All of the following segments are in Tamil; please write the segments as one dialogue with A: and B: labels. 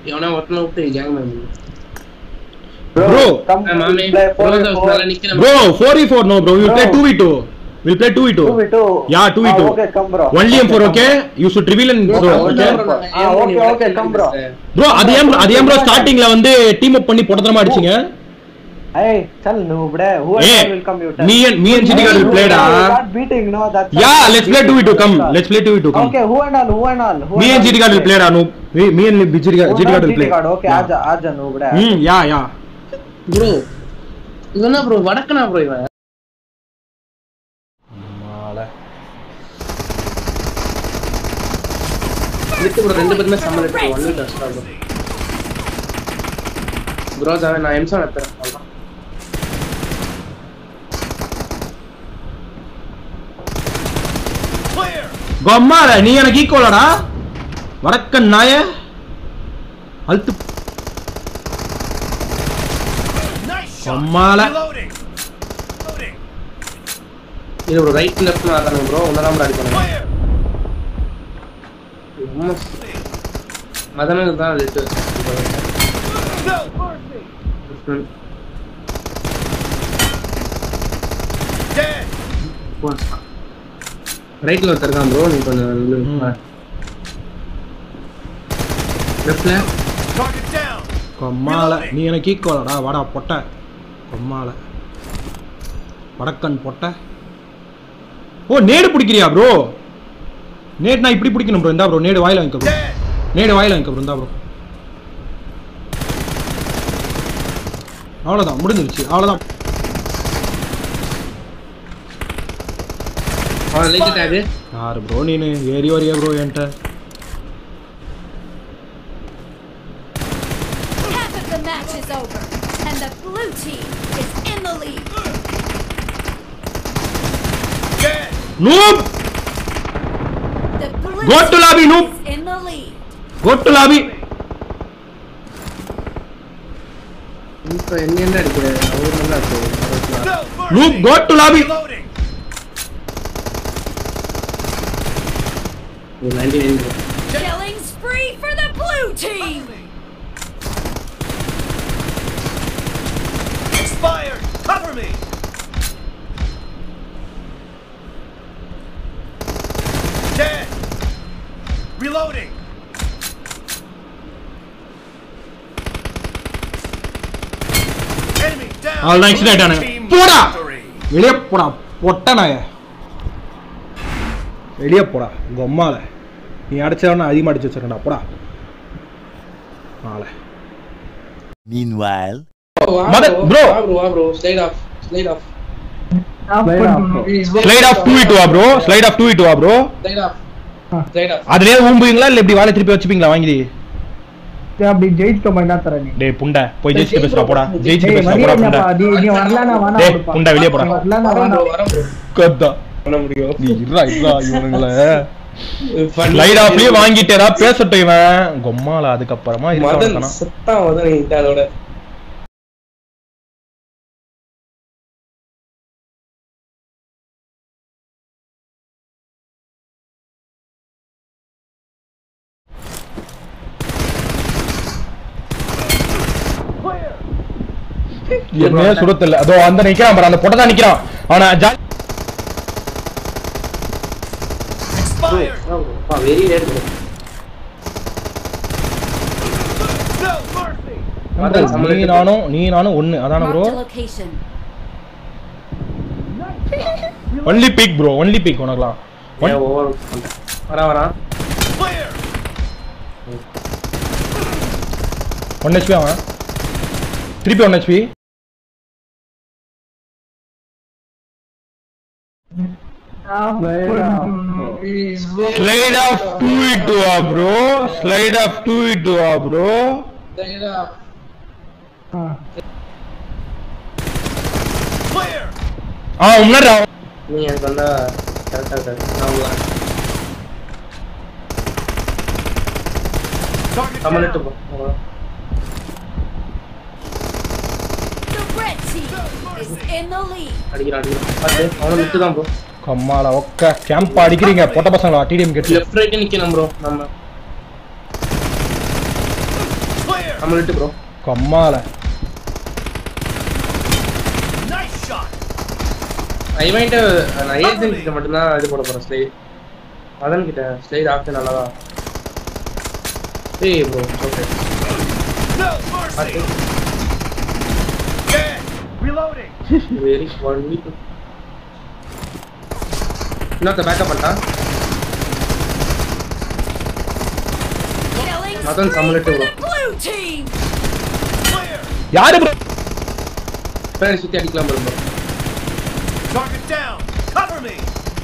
A: எவனா ஒருத்தனை விட்டு கேங் மேம்
B: Bro,
C: come
A: மாமே
C: play four
A: bro
C: v four.
A: மேல நிக்கிறேன்
B: Bro, 4v4 no bro. We'll play
C: No.
B: 2v2. We'll play 2v2.
C: Two v two.
B: Yeah, 2v2.
C: Ah, okay, come bro.
B: Only M4 okay? You should reveal and
A: Bro,
B: bro,
A: come
B: okay?
A: bro, நான்
C: Ah,
A: ஏன்
C: okay,
A: நீ
C: okay, come bro.
B: Bro, அது ஏன் bro- அது ஏன் bro ஸ்டார்டிங்ல வந்து டீம் அப் பண்ணி பொட்டத்தனமா அடிச்சீங்க
C: Hey, tell noob bre. Who
B: A
C: else will come you tell?
B: me and me and GT guard will play
C: Hey,
B: டா
C: you start beating, no? That's
B: Yeah, let's play 2v2 come. Let's play 2v2 come.
C: Okay, who and all? Who and all? Who
B: Me and GT guard will play டா no. Me me and GT guard
C: Who
B: GT
C: and
B: guard will
C: GT
B: play.
C: guard? Okay,
B: Yeah.
C: aja, aja noob bre.
B: ம் யா யா
A: ப்ரோ இவனா ப்ரோ வடக்கனா ப்ரோ இவன் இதுக்கு ப்ரோ ரெண்டு பேருமே சம்மர் எடுத்து ஒன் வீக் கஷ்டம் ப்ரோ ப்ரோ சார் நான் எம்சான் எடுத்துறேன் அவ்வளவுதான்.
B: கொம்மால நீ எனக்கு ஈக்குவலடா வடக்கன் நாய அழுத்து கொம்மால
A: இது ப்ரோ ரைட் லெஃப்ட் ஆதானே ப்ரோ ஒன்னதாம் அடி பண்ணுங்க அதனால தான் லெஃப்ட் ரைட்ல ஒருத்தர் இருக்கான் ப்ரோ நீ கொஞ்சம் லெஃப்ட்ல
B: கொம்மால நீ எனக்கு ஈக்குவலடா வாடா பொட்டை கொம்மால வடக்கன் பொட்டை ஓ நேடு பிடிக்கிறியா ப்ரோ நேடு நான் இப்படி பிடிக்கணும் ப்ரோ இந்தா ப்ரோ நேடு வாயில வாங்கிக்க ப்ரோ நேடு வாயில வாங்கிக்க ப்ரோ இந்தா ப்ரோ அவ்வளோதான் முடிஞ்சிருச்சு அவ்வளோதான்
A: அவன் லைட் டேக்
B: யாரு ப்ரோ நீனு ஏறி வரியா ப்ரோ என்கிட்ட
D: Half of the match is over, and the blue team is in the lead.
B: Noob
D: The blue
B: Go to
D: team
B: lobby, noob.
D: is in the lead.
B: கோட்டு லாபி
A: இப்போ என்ன என்ன அடிக்கிற அவர் நல்லா இருக்கு
B: நூப் கோட்டு lobby
A: ninety nine bro
D: Killing spree for the blue team.
E: Expired! Cover me! Dead! Reloading! Enemy down!
B: அவ்வளோதான் எக்ஸிட் ஆயிட்டானு
E: Team
B: போடா
E: victory!
B: வெளியே போடா பொட்ட நாய வெளியே போடா கொம்மால நீ அடிச்சவன அதிகமாக அடிச்சு வச்சிருக்கா போடா நாளை
F: Meanwhile,
B: மத- bro.
A: வா ப்ரோ வா bro slide off slide off
B: slide off do it வா bro slide off do it வா bro
A: slide off slide off
B: அதுலயே ஊம்புவீங்களா இல்ல இப்படி வாழை திருப்பி வச்சுப்பீங்களா வாங்கி
G: அப்படி ஜெயிச்சுக்கோமா என்ன தர நீ
B: டேய் புண்டை போய் ஜெயிச்சுட்டு பேசுறா போடா ஜெயிச்சுட்டு
G: டேய்,
B: பேசுறா போடா புண்டை
G: வரலையாப்பா, நீ- நீ வரலனா வேணாம்
B: டேய்,
G: கொடுப்பா.
B: புண்டை வெளியே போடா.
G: நீ வரலனா
A: வரோம்
G: வேணாம்.
A: ப்ரோ வரோம் ப்ரோ
B: கத்தா
A: பண்ண முடியும்
B: நீ இருடா இருடா இவனுங்கள லைட் ஆஃப்லயே வாங்கிட்டு ஏதாவது பேசட்டும் இவன் கொம்மால அதுக்கப்புறமா
A: மதன்
B: இருக்கான்
A: சுத்தம் மதன் நீங்க அதோட
B: என்னையே சுடத்தில்ல அதோ அந்த நிக்கிறான் பாரு அந்த பொட்டை தான் நிக்கிறான் அவன ஜா-
E: Expired!
A: Very rate bro
E: No mercy!
A: Madan
B: நீ
A: சம்மந்தம்
B: நானும் நீ நானும் ஒண்ணு அதான bro
D: Marked a location.
B: Only peak bro only peak உனக்குலாம் One-
A: ஓவர் வரா வரா
E: Clear!
B: ஒன் ஹெச்பி அவன் திருப்பி one HP slide off do it do ஆ bro slide off do it do ஆ ப்ரோ
A: ஸ்லைட் ஆஃப்
E: Clear!
B: ஆ முன்னாடி அவன்.
A: நீ எனக்கு வந்தா கரெக்டா இருக்காது நான் உங்களை
E: Target
A: கமலிட்டு
E: down!
A: போ அவ்வளவுதான்.
D: The red team is in the lead.
A: அடிக்கிறான் அடிக்கிறான் பார்த்து அவனை விட்டு தான் ப்ரோ
B: கம்மால ஒக்க கேம்ப் அடிக்கிறீங்க பொட்ட பசங்களா டிடிஎம் கேட்டு
A: லெஃப்ட் ரைட் நிக்கணும் ப்ரோ நம்ம
E: Clear.
A: நம்ம விட்டு ப்ரோ
B: கம்மால
E: Nice shot.
A: இவன்ட்டு நான் ஏஜென்ட் கிட்ட மட்டும்தான் இது போட போறேன் ஸ்லைட் மதன் கிட்ட ஸ்லைட் ஆப்ஷன் நல்லதா ஏய் bro okay
E: No mercy. Dead. Reloading.
A: Very one week இன்னொருத்த பேக்கப் பண்ணிட்டான்
D: Killing
A: Matan
D: spree
A: samulette
D: for
A: bro.
D: the blue team.
E: Clear.
B: யாரு ப்ரோ
A: பேர் சுத்தி அடிக்கலாம் bro
E: Target down. Cover me.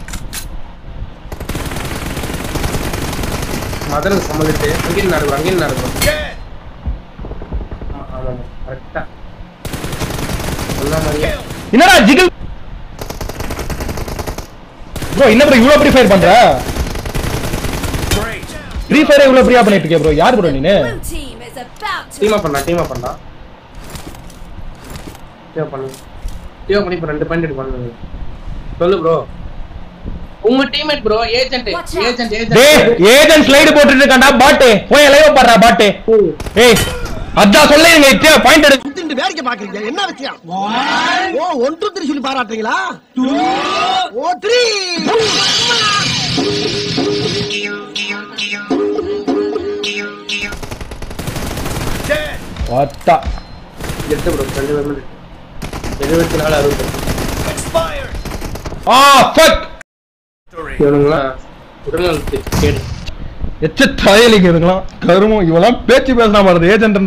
A: Madan சம்மதிட்டு அங்கே நடக்கும் அங்கே நடக்கும்
E: Dead.
A: ஆமாம் கரெக்டா சொன்ன மாதிரியே
E: Kill.
B: என்னடா ஜிகில் ப்ரோ என்ன ப்ரோ இவ்வளவு ஃப்ரீ ஃபயர் பண்ற
E: Great.
B: ஃப்ரீ ஃபயர் இவ்வளவு ஃப்ரீயா பண்ணிட்டு இருக்கே ப்ரோ யார் ப்ரோ நீனு
D: Blue team is about to
A: டீமா பண்ணா டீமா பண்ணா டீமா பண்ணு டீமா பண்ணி இப்போ ரெண்டு பாயிண்ட் எடுப்பாங்க சொல்லு ப்ரோ உங்க teammate bro agent
D: Watch out.
A: Agent
B: டேய்
A: ஏஜென்ட்
B: ஏஜென்ட் ஸ்லைடு போட்டுட்டு இருக்கான்டா பாட்டு போய் லைவ் பாடுறா பாட்டு ஏய் அதான் சொல்லுங்க இத்தியா பாயிண்ட் எடு
H: குத்திட்டு வேடிக்கை பாக்குறீங்க என்ன விஷயம் ஓ ஒன் டூ த்ரீ சொல்லி பாராட்டுறீங்களா ஓ த்ரீ
E: Dead.
B: வாத்தா
A: எட்டு ப்ரோ ரெண்டு பேருமே எழுபத்தி நாலு அறுபத்தி
E: Expired.
B: ஆ ஃபக்
E: Victory.
A: இவனுங்களாம் உடல்நல கேடு
B: எச்ச தலையலிங்க இதுங்களாம் கருமம் இவெல்லாம் பேச்சு பேசினா வருது ஏஜென்ட்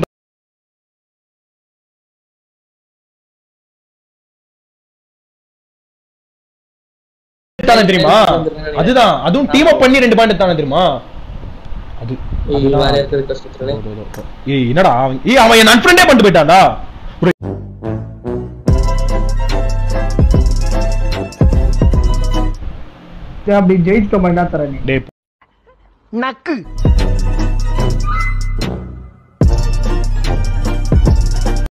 B: தானே தெரியுமா அதுதான் அதுவும் டீம் அப் பண்ணி ரெண்டு பாயிண்ட் தானே தெரியுமா அது
A: வேற
B: அதுதான்.
A: இருக்கிறது கஷ்டத்துல
B: ஏய் என்னடா அவன் ஏய் அவன் என் அன்ஃப்ரெண்டே பண்ணிட்டு போயிட்டான்டா bro,
G: அப்படி ஜெயிச்சிட்டோமா என்ன தர நீ
B: டேய்
H: நக்கு